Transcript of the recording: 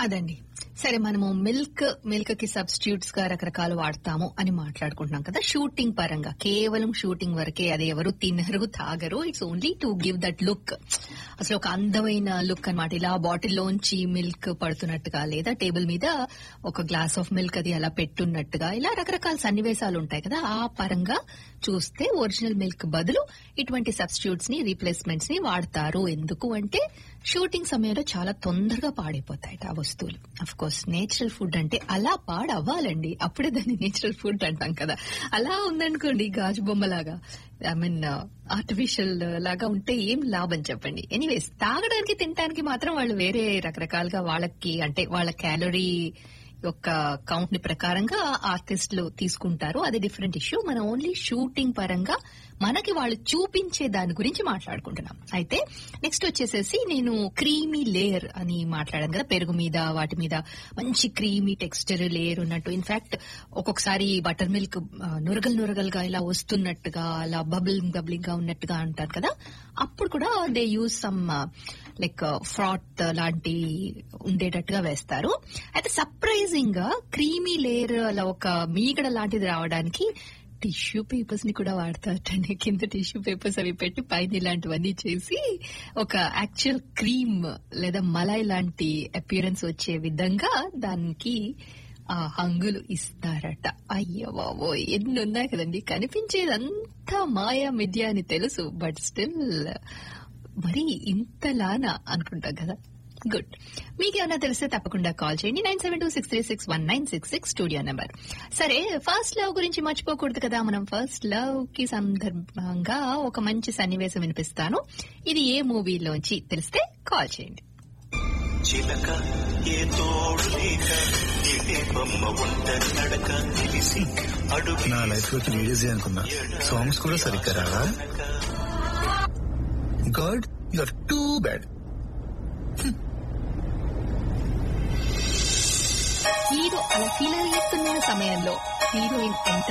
అదండి సరే మనము మిల్క్ మిల్క్ కి సబ్స్టిట్యూట్స్ గా రకరకాలు వాడతాము అని మాట్లాడుకుంటున్నాం కదా షూటింగ్ పరంగా కేవలం షూటింగ్ వరకే అది ఎవరు తినరు తాగరు it's only to give that look అసలు ఒక అందమైన లుక్ అన్నమాట ఇలా బాటిల్లోంచి మిల్క్ పడుతున్నట్టుగా లేదా టేబుల్ మీద ఒక గ్లాస్ ఆఫ్ మిల్క్ అది అలా పెట్టున్నట్టుగా ఇలా రకరకాల సన్నివేశాలు ఉంటాయి కదా ఆ పరంగా చూస్తే ఒరిజినల్ మిల్క్ బదులు ఇటువంటి సబ్స్టిట్యూట్స్ ని రీప్లేస్మెంట్స్ ని వాడతారు ఎందుకు అంటే షూటింగ్ సమయంలో చాలా తొందరగా పాడైపోతాయి ఆ వస్తువులు అఫ్ కోర్స్ నేచురల్ ఫుడ్ అంటే అలా పాడవ్వాలండి అప్పుడే దాన్ని నేచురల్ ఫుడ్ అంటాం కదా అలా ఉందనుకోండి గాజు బొమ్మలాగా ఐ మీన్ ఆర్టిఫిషియల్ లాగా ఉంటే ఏం లాభం చెప్పండి ఎనీవేస్ తాగడానికి తినడానికి మాత్రం వాళ్ళు వేరే రకరకాలుగా వాళ్ళకి అంటే వాళ్ళ క్యాలరీ యొక్క కౌంట్ ని ప్రకారంగా ఆర్టిస్టులు తీసుకుంటారు అది డిఫరెంట్ ఇష్యూ మనం ఓన్లీ షూటింగ్ పరంగా మనకి వాళ్ళు చూపించే దాని గురించి మాట్లాడుకుంటున్నాం అయితే నెక్స్ట్ వచ్చేసేసి నేను క్రీమీ లేయర్ అని మాట్లాడాను కదా పెరుగు మీద వాటి మీద మంచి క్రీమీ టెక్స్చర్ లేయర్ ఉన్నట్టు ఇన్ఫాక్ట్ ఒక్కొక్కసారి బటర్ మిల్క్ నురగలు నురగలుగా ఇలా వస్తున్నట్టుగా అలా బబులింగ్ బబ్లింగ్ గా ఉన్నట్టుగా అంటారు కదా అప్పుడు కూడా they use some like froth లాంటి ఉండేటట్టుగా వేస్తారు అయితే సర్ప్రైజింగ్ గా క్రీమీ లేయర్ అలా ఒక మీగడ లాంటిది రావడానికి టిష్యూ పేపర్స్ ని కూడా వాడతారటండి కింద టిష్యూ పేపర్స్ అవి పెట్టి పైన ఇలాంటివన్నీ చేసి ఒక యాక్చువల్ క్రీమ్ లేదా మలై లాంటి అపియరెన్స్ వచ్చే విధంగా దానికి ఆ హంగులు ఇస్తారట అయ్యో బాబో ఎన్ని ఉన్నాయి కదండి కనిపించేదంతా మాయా మిథ్య అని తెలుసు బట్ స్టిల్ మరి ఇంతలానా అనుకుంటాం కదా గుడ్ మీకేమన్నా తెలిస్తే తప్పకుండా కాల్ చేయండి nine seven two six three six one nine six six studio number సరే ఫస్ట్ లవ్ గురించి మర్చిపోకూడదు కదా మనం ఫస్ట్ లవ్ కి సందర్భంగా ఒక మంచి సన్నివేశం వినిపిస్తాను ఇది ఏ మూవీలోంచి తెలిస్తే కాల్ చేయండి చిలక ఏ తోడు లేక ఇదే బొమ్మ ఒంటరి నడక తెలిసి అడుగు నా లైఫ్ లోకి లీడర్స్ అనుకున్నా సాంగ్స్ కూడా సరిగ్గా రావా god you are too bad hero అలా ఫీల్ అయ్యేస్తున్న సమయంలో హీరోయిన్ ఎంటర్